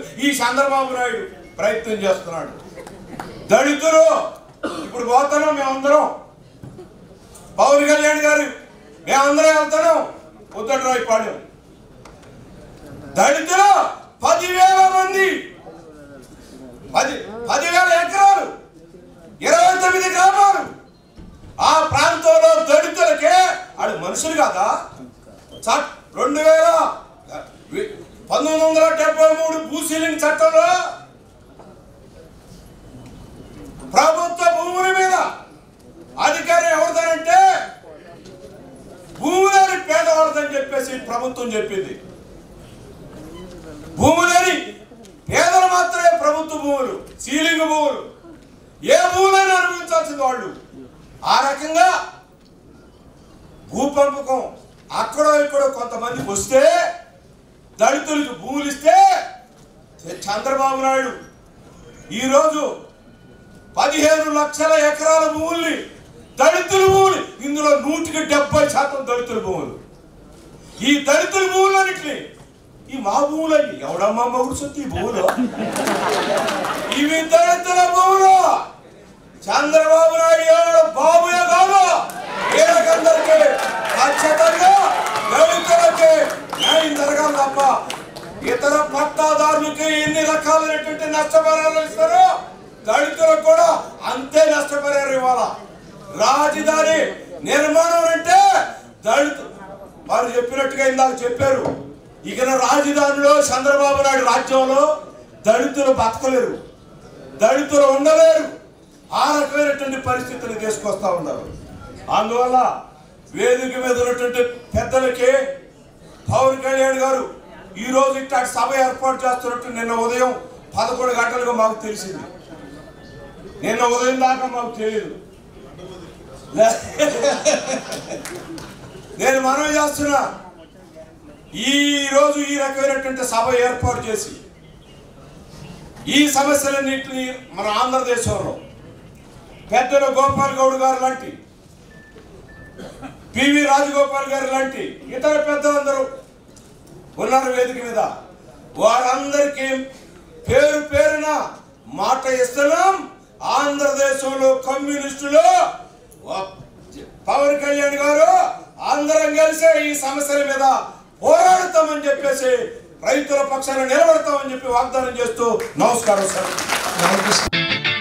ఈ చంద్రబాబు నాయుడు ప్రయత్నం చేస్తున్నాడు దళితులు ఇప్పుడు పోతున్నాం మేమందరం పవన్ కళ్యాణ్ గారు మేమందరం వెళ్తున్నాం ఉత్తరాయిపాడు దళితులు పదివేల మంది పది పదివేల ఎకరాలు ఇరవై తొమ్మిది గ్రామాలు ఆ ప్రాంతంలో దళితులకే ఆడు మనుషులు కాదా చట్ రెండు వేల వి- పంతొమ్మిది వందల డెబ్బై మూడు భూసీలింగ్ చట్టంలో ప్రభుత్వ భూముల మీద అధికారం ఎవరిదానంటే భూములని పేదవాళ్ళదని చెప్పేసి ప్రభుత్వం చెప్పింది భూములని పేదలు మాత్రమే ప్రభుత్వ భూములు సీలింగ్ భూములు ఏ భూములైనా అనుభవించాల్సింది వాళ్ళు ఆ రకంగా భూ పంపకం అక్కడో ఇక్కడో కొంతమందికి వస్తే దళితులకు భూములు ఇస్తే చంద్రబాబు నాయుడు ఈరోజు పదిహేను లక్షల ఎకరాల భూముల్ని దళితుల భూములు ఇందులో నూటికి డెబ్బై శాతం దళితుల భూములు ఈ దళితుల భూములన్నింటినీ ఈ మా భూములని ఎవడమ్మా మొగుడు సొత్తు ఈ భూములు ఇవి దళితుల భూములు చంద్రబాబు నాయుడు ఏడు బాబుయే కాదు వీళ్ళకందరికీ ఖచ్చితంగా దళితులకి న్యాయం జరగాలి తప్ప ఇతర పట్టాదారులకి ఎన్ని రకాలైనటువంటి నష్టపరిహారాలు ఇస్తారో దళితులకు కూడా అంతే నష్టపరిహారం ఇవ్వాలా రాజధాని నిర్మాణం అంటే దళితు వారు చెప్పినట్టుగా ఇందాక చెప్పారు ఇక రాజధానిలో చంద్రబాబు నాయుడు రాజ్యంలో దళితులు బతకలేరు దళితులు ఉండలేరు ఆ రకమైనటువంటి పరిస్థితులు తీసుకొస్తా ఉన్నారు అందువల్ల వేదిక మీద ఉన్నటువంటి పెద్దలకి పవన్ కళ్యాణ్ గారు ఈ రోజు ఇట్లాంటి సభ ఏర్పాటు చేస్తున్నట్టు నిన్న ఉదయం పదకొండు గంటలుగా మాకు తెలిసింది నిన్న ఉదయం దాకా మాకు తెలియదు లే- నేను మనవి చేస్తున్నా ఈ రోజు ఈ రకమైనటువంటి సభ ఏర్పాటు చేసి ఈ సమస్యలన్నింటినీ మన ఆంధ్రదేశంలో పెద్దల గోపాల్ గౌడ్ గారు లాంటి పివి రాజగోపాల్ గారు లాంటి ఇతర పెద్దలందరూ ఉన్నారు వేదిక మీద వారందరికీ పేరు పేరున మాట ఇస్తున్నాం ఆంధ్రదేశంలో కమ్యూనిస్టులు వ- పవన్ కళ్యాణ్ గారు అందరం కలిసే ఈ సమస్యల మీద పోరాడతామని చెప్పేసి రైతుల పక్షాన నిలబడతామని చెప్పి వాగ్దానం చేస్తూ నమస్కారం సార్ రామకృష్ణ